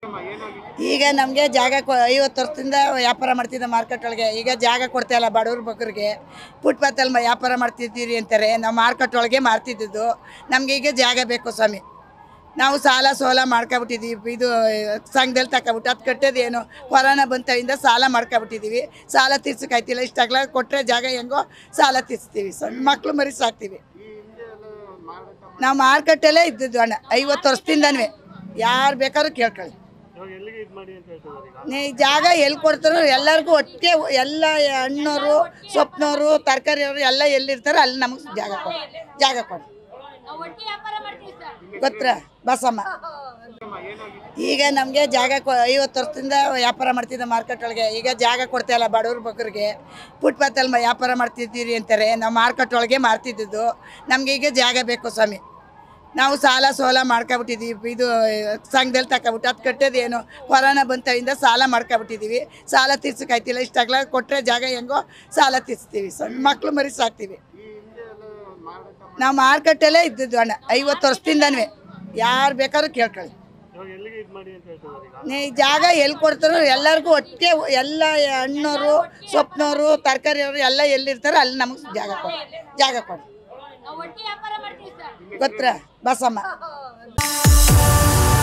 ಈಗ ನಮಗೆ ಜಾಗ ಕೊ ಐವತ್ತು ವರ್ಷದಿಂದ ವ್ಯಾಪಾರ ಮಾಡ್ತಿದ್ದ ಮಾರ್ಕೆಟ್ ಒಳಗೆ ಈಗ ಜಾಗ ಕೊಡ್ತಾ ಇಲ್ಲ ಬಡವ್ರ ಬಗ್ಗರಿಗೆ ಫುಟ್ಪಾತಲ್ಲಿ ವ್ಯಾಪಾರ ಮಾಡ್ತಿದ್ದೀರಿ ಅಂತಾರೆ ನಾವು ಮಾರ್ಕೆಟ್ ಒಳಗೆ ಮಾರ್ತಿದ್ದು ನಮಗೆ ಈಗ ಜಾಗ ಬೇಕು ಸ್ವಾಮಿ ನಾವು ಸಾಲ ಸೋಲ ಮಾಡ್ಕೊಬಿಟ್ಟಿದ್ದೀವಿ ಇದು ಸಂಘದಲ್ಲಿ ತಗೊಬಿಟ್ಟು ಅದು ಕಟ್ಟೋದೇನು ಕೊರೋನಾ ಬಂತವಿಂದ ಸಾಲ ಮಾಡ್ಕೊಬಿಟ್ಟಿದ್ದೀವಿ ಸಾಲ ತೀರ್ಸಕ್ಕಾಯ್ತಿಲ್ಲ ಇಷ್ಟಾಗಲ ಕೊಟ್ಟರೆ ಜಾಗ ಹೆಂಗೋ ಸಾಲ ತೀರಿಸ್ತೀವಿ ಸ್ವಾಮಿ ಮಕ್ಳು ಮರಿ ಸಾಕ್ತೀವಿ ನಾವು ಮಾರ್ಕೆಟಲ್ಲೇ ಇದ್ದಿದ್ದು ಅಣ್ಣ ಐವತ್ತು ವರ್ಷದಿಂದನೂ ಯಾರು ಬೇಕಾದ್ರೂ ಕೇಳ್ಕೊಳ್ಳಿ ಇವಾಗ ಎಲ್ಲಿಗೆ ಇದು ಮಾಡಿ ಅಂತ ಹೇಳ್ತಿದ್ದಾರೆ ಈಗ ನೀ ಜಾಗ ಎಲ್ಲಿ ಕೊಡ್ತಾರೋ ಎಲ್ಲರಿಗೂ ಒಟ್ಟಿಗೆ ಎಲ್ಲ ಹಣ್ಣೋರು ಸೊಪ್ಪಿನವರು ತರಕಾರಿಯವರು ಎಲ್ಲ ಎಲ್ಲಿರ್ತಾರೋ ಅಲ್ಲಿ ನಮಗೆ ಜಾಗ ಕೊಡಿ ಜಾಗ ಕೊಡಿ ಗೊತ್ತರ ಬಸಮ್ಮ ಈಗ ನಮಗೆ ಜಾಗ ಕೊ ಐವತ್ತು ವರ್ಷದಿಂದ ವ್ಯಾಪಾರ ಮಾಡ್ತಿದ್ದ ಮಾರ್ಕೆಟ್ ಒಳಗೆ ಈಗ ಜಾಗ ಕೊಡ್ತಾ ಇಲ್ಲ ಬಡವ್ರ ಬಗ್ಗರಿಗೆ ಫುಟ್ಪಾತಲ್ಲಿ ವ್ಯಾಪಾರ ಮಾಡ್ತಿದ್ದೀರಿ ಅಂತಾರೆ ನಾವು ಮಾರ್ಕೆಟ್ ಒಳಗೆ ಮಾರ್ತಿದ್ದು ನಮಗೆ ಈಗ ಜಾಗ ಬೇಕು ಸ್ವಾಮಿ ನಾವು ಸಾಲ ಸೋಲ ಮಾಡ್ಕೊಬಿಟ್ಟಿದ್ದೀವಿ ಇದು ಸಂಘದಲ್ಲಿ ತಗೊಬಿಟ್ಟು ಅದು ಕಟ್ಟೋದೇನು ಕೊರೋನಾ ಬಂತವಿಂದ ಸಾಲ ಮಾಡ್ಕೊಬಿಟ್ಟಿದ್ದೀವಿ ಸಾಲ ತೀರ್ಸಕ್ಕಾಯ್ತಿಲ್ಲ ಇಷ್ಟಾಗಲ ಕೊಟ್ಟರೆ ಜಾಗ ಹೆಂಗೋ ಸಾಲ ತೀರಿಸ್ತೀವಿ ಸ್ವಾಮಿ ಮಕ್ಳು ಮರಿ ಸಾಕ್ತೀವಿ ನಾವು ಮಾರ್ಕೆಟಲ್ಲೇ ಇದ್ದಿದ್ದು ಅಣ್ಣ ಐವತ್ತು ವರ್ಷದಿಂದನೂ ಯಾರು ಬೇಕಾದ್ರೂ ಕೇಳ್ಕೊಳ್ಳಿ ಇವಾಗ ಎಲ್ಲಿಗೆ ಇದು ಮಾಡಿ ಅಂತ ಹೇಳ್ತಿದ್ದಾರೆ ಈಗ ನೀ ಜಾಗ ಎಲ್ಲಿ ಕೊಡ್ತಾರೋ ಎಲ್ಲರಿಗೂ ಒಟ್ಟಿಗೆ ಎಲ್ಲ ಹಣ್ಣೋರು ಸೊಪ್ಪಿನವರು ತರಕಾರಿಯವರು ಎಲ್ಲ ಎಲ್ಲಿರ್ತಾರೋ ಅಲ್ಲಿ ನಮಗೆ ಜಾಗ ಕೊಡಿ ಜಾಗ ಕೊಡಿ ಗೊತ್ತರ ಬಸಮ್ಮ